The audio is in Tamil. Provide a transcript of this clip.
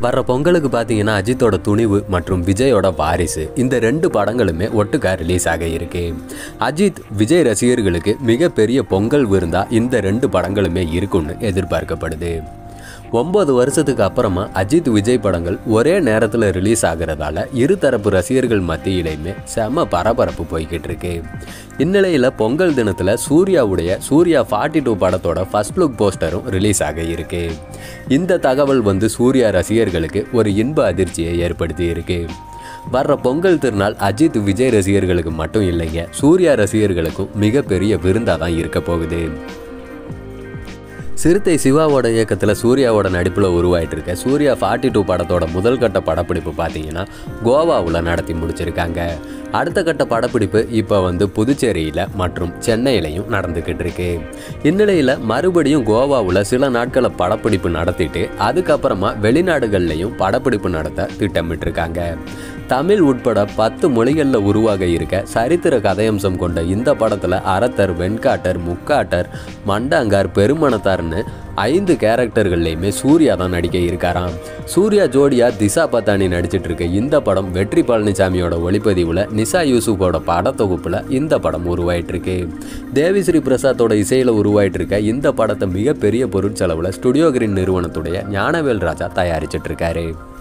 வர்ற பொங்கலுக்கு பார்த்தீங்கன்னா அஜித்தோட துணிவு மற்றும் விஜயோட வாரிசு இந்த ரெண்டு படங்களுமே ஒட்டுக்கா ரிலீஸ் ஆக இருக்கு அஜித் விஜய் ரசிகர்களுக்கு மிகப்பெரிய பொங்கல் விருந்தா இந்த ரெண்டு படங்களுமே இருக்கும்னு எதிர்பார்க்கப்படுது ஒன்பது வருஷத்துக்கு அப்புறமா அஜித் விஜய் படங்கள் ஒரே நேரத்தில் ரிலீஸ் ஆகிறதால இருதரப்பு ரசிகர்கள் மத்தியிலையுமே செம பரபரப்பு போய்கிட்டு இருக்கு இந்நிலையில் பொங்கல் தினத்தில் சூர்யாவுடைய சூர்யா ஃபார்ட்டி டூ படத்தோட ஃபர்ஸ்ட் லுக் போஸ்டரும் ரிலீஸ் ஆக இருக்கு இந்த தகவல் வந்து சூர்யா ரசிகர்களுக்கு ஒரு இன்ப அதிர்ச்சியை ஏற்படுத்தி இருக்கு வர்ற பொங்கல் திருநாள் அஜித் விஜய் ரசிகர்களுக்கு மட்டும் இல்லைங்க சூர்யா ரசிகர்களுக்கும் மிகப்பெரிய விருந்தாக தான் இருக்க போகுது சிறுத்தை சிவாவோட இயக்கத்தில் சூர்யாவோட நடிப்பில் உருவாயிட்டு இருக்க சூர்யா ஃபார்ட்டி டூ படத்தோட முதல் கட்ட படப்பிடிப்பு பார்த்தீங்கன்னா கோவாவில் நடத்தி முடிச்சிருக்காங்க அடுத்த கட்ட படப்பிடிப்பு இப்போ வந்து புதுச்சேரியில் மற்றும் சென்னையிலையும் நடந்துக்கிட்டு இருக்கு இந்நிலையில் மறுபடியும் கோவாவில் சில நாட்களை படப்பிடிப்பு நடத்திட்டு அதுக்கப்புறமா வெளிநாடுகள்லையும் படப்பிடிப்பு நடத்த திட்டமிட்டிருக்காங்க தமிழ் உட்பட பத்து மொழிகளில் உருவாக இருக்க சரித்திர கதையம்சம் கொண்ட இந்த படத்தில் அரத்தர் வெண்காட்டர் முக்காட்டர் மண்டாங்கார் பெருமணத்தார்னு ஐந்து கேரக்டர்கள்லையுமே சூர்யா தான் நடிக்க இருக்காராம் சூர்யா ஜோடியா திசா பத்தானி நடிச்சிட்டு இருக்க இந்த படம் வெற்றி பழனிசாமியோட ஒளிப்பதிவில் நிசா யூசுஃபோட படத்தொகுப்பில் இந்த படம் உருவாயிட்டு இருக்கு தேவிஸ்ரீ பிரசாத்தோட இசையில் உருவாயிட்டு இருக்க இந்த படத்தை மிகப்பெரிய பொருட்செலவில் ஸ்டுடியோ கிரீன் நிறுவனத்துடைய ஞானவேல் ராஜா தயாரிச்சிட்டு இருக்காரு